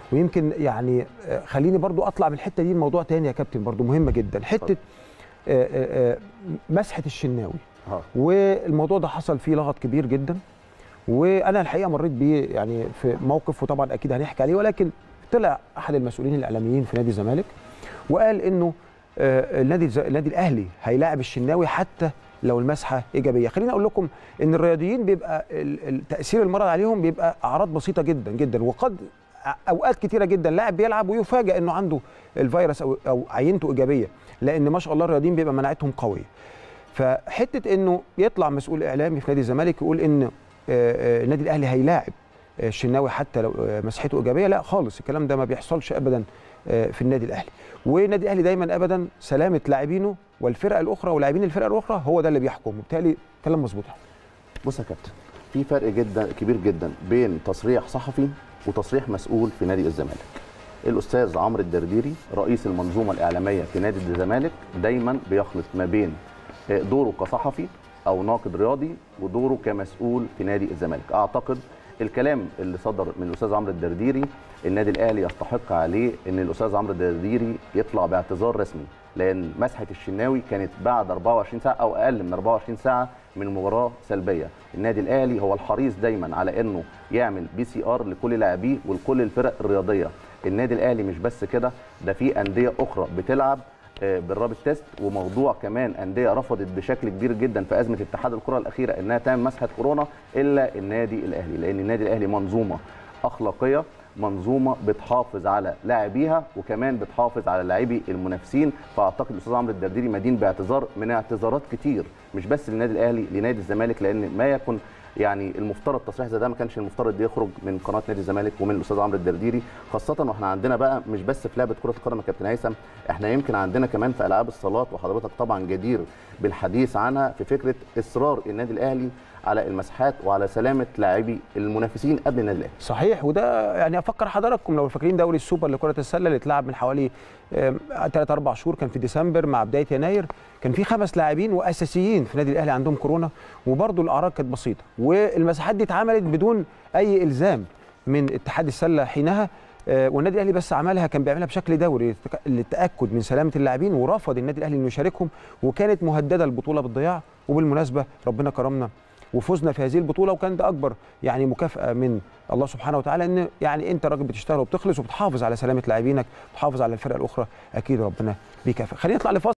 ويمكن يعني آه، خليني برضو اطلع من الحته دي الموضوع تاني يا كابتن برضو مهمه جدا حته آه، آه، آه، مسحه الشناوي اه والموضوع ده حصل فيه لغط كبير جدا وانا الحقيقه مريت بيه يعني في موقف وطبعا اكيد هنحكي عليه ولكن طلع احد المسؤولين الاعلاميين في نادي الزمالك وقال انه آه، النادي الز- النادي الاهلي هيلاعب الشناوي حتى لو المسحه ايجابيه خليني اقول لكم ان الرياضيين بيبقى ال- ال- تاثير المرض عليهم بيبقى اعراض بسيطه جدا جدا وقد ع- اوقات كتيره جدا لاعب بيلعب ويفاجئ انه عنده الفيروس او او عينته ايجابيه لان ما شاء الله الرياضيين بيبقى مناعتهم قويه فحته انه يطلع مسؤول اعلامي في نادي الزمالك يقول ان آه، آه، النادي الاهلي هيلاعب آه، الشناوي حتى لو آه، مسحته ايجابيه لا خالص الكلام ده ما بيحصلش ابدا آه، في النادي الاهلي والنادي الاهلي دايما ابدا سلامه لاعبينه والفرق الاخرى ولاعبين الفرق الاخرى هو ده اللي بيحكم وبالتالي كلام مظبوط بص يا كابتن في فرق جدا كبير جدا بين تصريح صحفي وتصريح مسؤول في نادي الزمالك الاستاذ عمرو الدرديري رئيس المنظومه الاعلاميه في نادي الزمالك دايما بيخلط ما بين آه، دوره كصحفي او ناقد رياضي ودوره كمسؤول في نادي الزمالك اعتقد الكلام اللي صدر من الاستاذ عمرو الدرديري النادي الاهلي يستحق عليه ان الاستاذ عمرو الدرديري يطلع باعتذار رسمي لان مسحه الشناوي كانت بعد 24 ساعه او اقل من 24 ساعه من مباراه سلبيه النادي الاهلي هو الحريص دايما على انه يعمل بي سي ار لكل لاعبيه ولكل الفرق الرياضيه النادي الاهلي مش بس كده ده في انديه اخرى بتلعب آه، بالرابط تيست وموضوع كمان انديه رفضت بشكل كبير جدا في ازمه اتحاد الكره الاخيره انها تعمل مسحه كورونا الا النادي الاهلي لان النادي الاهلي منظومه اخلاقيه منظومه بتحافظ على لاعبيها وكمان بتحافظ على لاعبي المنافسين فاعتقد الاستاذ عمرو الدرديري مدين باعتذار من اعتذارات كتير مش بس للنادي الاهلي لنادي الزمالك لان ما يكن يعني المفترض تصريح زي ده ما كانش المفترض يخرج من قناه نادي الزمالك ومن الاستاذ عمرو الدرديري خاصه واحنا عندنا بقى مش بس في لعبه كره القدم يا كابتن هيثم احنا يمكن عندنا كمان في العاب الصالات وحضرتك طبعا جدير بالحديث عنها في فكره اصرار النادي الاهلي على المسحات وعلى سلامه لاعبي المنافسين قبل النادي الاهلي صحيح وده يعني افكر حضراتكم لو فاكرين دوري السوبر لكره السله اللي اتلعب من حوالي 3 4 شهور كان في ديسمبر مع بدايه يناير كان في خمس لاعبين واساسيين في النادي الاهلي عندهم كورونا وبرضه الاعراض كانت بسيطه والمساحات دي اتعملت بدون اي الزام من اتحاد السله حينها آه، والنادي الاهلي بس عملها كان بيعملها بشكل دوري للتك- للتاكد من سلامه اللاعبين ورفض النادي الاهلي انه يشاركهم وكانت مهدده البطوله بالضياع وبالمناسبه ربنا كرمنا وفزنا في هذه البطوله وكان ده اكبر يعني مكافاه من الله سبحانه وتعالى ان يعني انت راجل بتشتغل وبتخلص وبتحافظ على سلامه لاعبينك بتحافظ على الفرق الاخرى اكيد ربنا بيكافئ خلينا نطلع لفاصل